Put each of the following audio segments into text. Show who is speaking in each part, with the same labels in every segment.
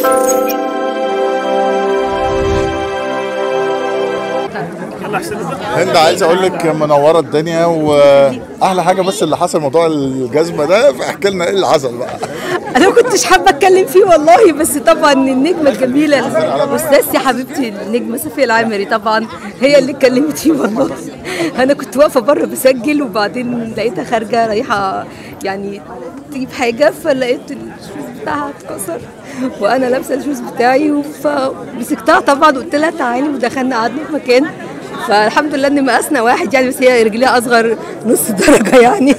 Speaker 1: هند عايز اقول لك منوره الدنيا واحلى حاجه بس اللي حصل موضوع الجزمه ده فاحكي لنا ايه اللي حصل بقى
Speaker 2: انا ما كنتش حابه اتكلم فيه والله بس طبعا النجمه الجميله استاذتي حبيبتي النجمه صفيه العامري طبعا هي اللي اتكلمت فيه والله انا كنت واقفه بره بسجل وبعدين لقيتها خارجه رايحه يعني تجيب حاجه فلقيت الشوز بتاعها اتكسر وانا لابسه الشوز بتاعي فمسكتها طبعا قلت لها تعالي ودخلنا قعدنا في مكان فالحمد لله ان مقاسنا واحد يعني بس هي رجليها اصغر نص درجه يعني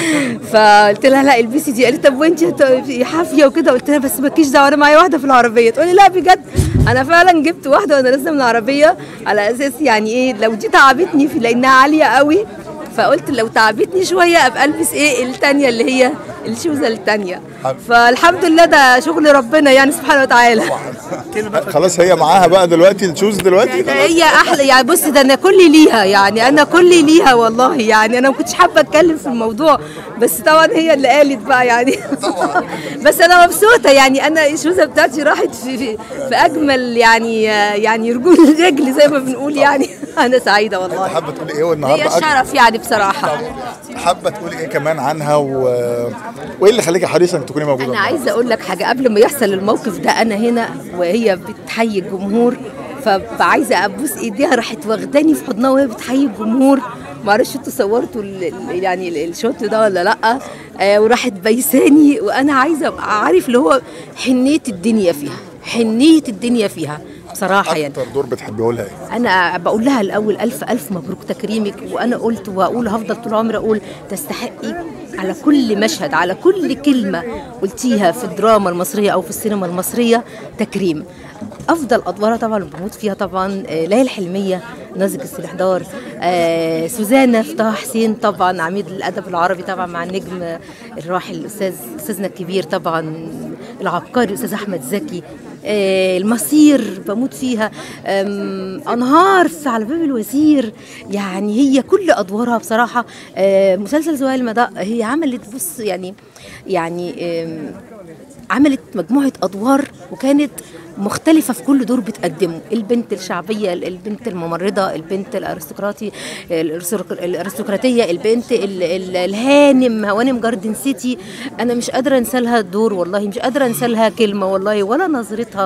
Speaker 2: فقلت لها لا البسي دي قالت طب وانت حافيه وكده قلت لها بس مالكيش دعوه انا معايا واحده في العربيه تقولي لا بجد انا فعلا جبت واحده وانا نازله من العربيه على اساس يعني ايه لو دي تعبتني في لانها عاليه قوي فقلت لو تعبتني شويه ابقى البس ايه الثانيه اللي هي الشوزه الثانيه فالحمد لله ده شغل ربنا يعني سبحانه وتعالى
Speaker 1: خلاص هي معاها بقى دلوقتي الشوز دلوقتي
Speaker 2: ده هي احلى يعني بص ده انا كلي ليها يعني انا كلي ليها والله يعني انا ما كنتش حابه اتكلم في الموضوع بس طبعا هي اللي قالت بقى يعني بس انا مبسوطه يعني انا الشوزه بتاعتي راحت في, في, في اجمل يعني يعني رجول رجل زي ما بنقول يعني انا سعيده والله
Speaker 1: حابه تقولي ايه والنهارده
Speaker 2: هي الشرف يعني بصراحه
Speaker 1: حابه تقولي ايه كمان عنها و... وايه اللي خليكي حريصه انك تكوني موجوده
Speaker 2: انا عايزه اقول لك حاجه قبل ما يحصل الموقف ده انا هنا وهي بتحيي الجمهور فعايزه ابوس ايديها راحت واخداني في حضنها وهي بتحيي الجمهور معرفش انتوا صورتوا يعني الشوت ده ولا لا آه وراحت بيساني وانا عايزه ابقى عارف اللي هو حنيه الدنيا فيها حنيه الدنيا فيها بصراحه يعني
Speaker 1: اكتر دور بتحبيه لها ايه
Speaker 2: انا بقول لها الاول الف الف مبروك تكريمك وانا قلت واقول هفضل طول عمري اقول تستحقي على كل مشهد على كل كلمه قلتيها في الدراما المصريه او في السينما المصريه تكريم افضل ادوارها طبعا بموت فيها طبعا ليلى الحلميه نازك السلحدار آه سوزانه في طه حسين طبعا عميد الادب العربي طبعا مع النجم الراحل الاستاذ استاذنا الكبير طبعا العبقري الاستاذ احمد زكي آه المصير بموت فيها انهار في على باب الوزير يعني هي كل ادوارها بصراحه آه مسلسل زوال المداء هي عملت بص يعني يعني عملت مجموعه ادوار وكانت مختلفة في كل دور بتقدمه البنت الشعبية البنت الممرضة البنت الأرستقراطي الأرستقراطية البنت الهانم هوانم جاردن سيتي أنا مش قادرة أنسى لها الدور والله مش قادرة أنسى لها كلمة والله ولا نظرتها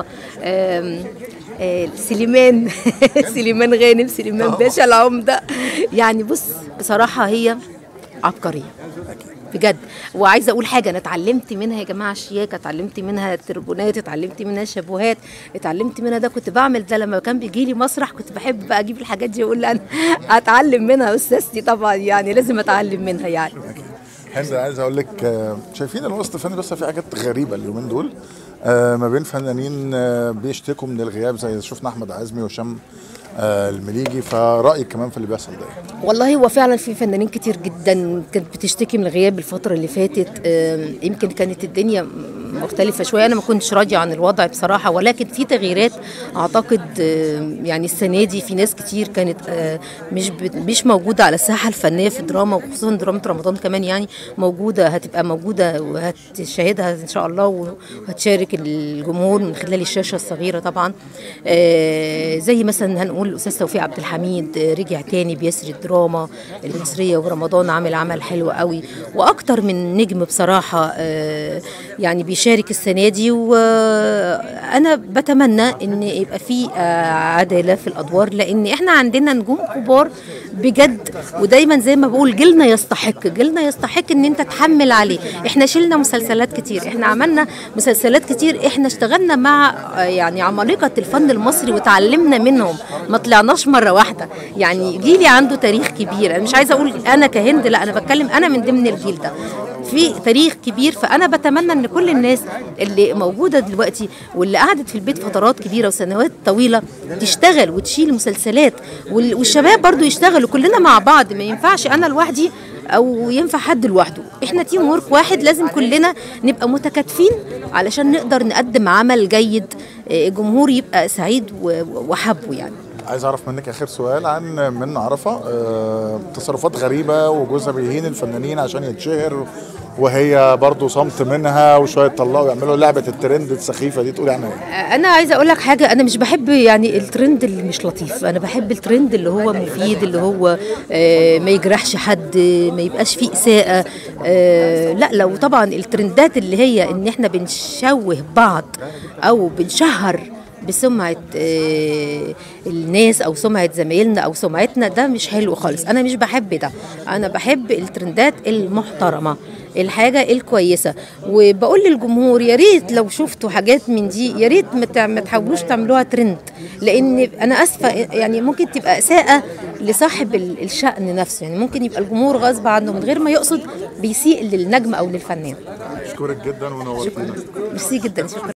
Speaker 2: سليمان سليمان غانم سليمان باشا العمدة يعني بص بصراحة هي عبقرية بجد وعايزه اقول حاجه انا اتعلمت منها يا جماعه الشياكه اتعلمت منها التربونات اتعلمت منها الشابوهات اتعلمت منها ده كنت بعمل ده لما كان بيجي لي مسرح كنت بحب بقى اجيب الحاجات دي واقول انا اتعلم منها استاذتي طبعا يعني لازم اتعلم منها يعني
Speaker 1: هند عايز اقول لك شايفين الوسط الفني بس في حاجات غريبه اليومين دول ما بين فنانين بيشتكوا من الغياب زي شفنا احمد عزمي وهشام المليجي فرايك كمان في اللي بيحصل ده
Speaker 2: والله هو فعلا في فنانين كتير جدا كانت بتشتكي من الغياب الفتره اللي فاتت يمكن كانت الدنيا مختلفه شويه انا ما كنتش راضيه عن الوضع بصراحه ولكن في تغييرات اعتقد يعني السنه دي في ناس كتير كانت مش مش موجوده على الساحه الفنيه في الدراما وخصوصا دراما رمضان كمان يعني موجوده هتبقى موجوده وهتشاهدها ان شاء الله وهتشارك الجمهور من خلال الشاشه الصغيره طبعا زي مثلا هنقول الاستاذ توفيق عبد الحميد رجع تاني بيسري الدراما المصريه ورمضان عامل عمل حلو قوي واكتر من نجم بصراحه يعني بيشارك السنه دي وانا بتمنى ان يبقى في عداله في الادوار لان احنا عندنا نجوم كبار بجد ودايما زي ما بقول جيلنا يستحق جيلنا يستحق ان انت تحمل عليه احنا شلنا مسلسلات كتير احنا عملنا مسلسلات كتير احنا اشتغلنا مع يعني عمالقه الفن المصري وتعلمنا منهم ما طلعناش مره واحده يعني جيلي عنده تاريخ كبير انا مش عايزه اقول انا كهند لا انا بتكلم انا من ضمن الجيل ده في تاريخ كبير فانا بتمنى ان كل الناس اللي موجوده دلوقتي واللي قعدت في البيت فترات كبيره وسنوات طويله تشتغل وتشيل مسلسلات والشباب برضو يشتغلوا كلنا مع بعض ما ينفعش انا لوحدي او ينفع حد لوحده احنا تيم ورك واحد لازم كلنا نبقى متكاتفين علشان نقدر نقدم عمل جيد الجمهور يبقى سعيد وحبه يعني
Speaker 1: عايز اعرف منك اخر سؤال عن من عرفه أه تصرفات غريبه وجوزها بيهين الفنانين عشان يتشهر وهي برضو صمت منها وشويه طلعوا يعملوا لعبه الترند السخيفه دي تقول يعني ايه
Speaker 2: انا عايزه اقول لك حاجه انا مش بحب يعني الترند اللي مش لطيف انا بحب الترند اللي هو مفيد اللي هو آه، ما يجرحش حد ما يبقاش فيه اساءه آه، لا لو طبعا الترندات اللي هي ان احنا بنشوه بعض او بنشهر بسمعة آه، الناس أو سمعة زمايلنا أو سمعتنا ده مش حلو خالص أنا مش بحب ده أنا بحب الترندات المحترمة الحاجة الكويسة وبقول للجمهور يا ريت لو شفتوا حاجات من دي يا ريت ما تع- ما تحاولوش تعملوها ترند لأن أنا آسفة يعني ممكن تبقى إساءة لصاحب ال- الشأن نفسه يعني ممكن يبقى الجمهور غصب عنه من غير ما يقصد بيسيء للنجم أو للفنان
Speaker 1: اشكرك جدا ونورتينا
Speaker 2: ميرسي جدا شكرا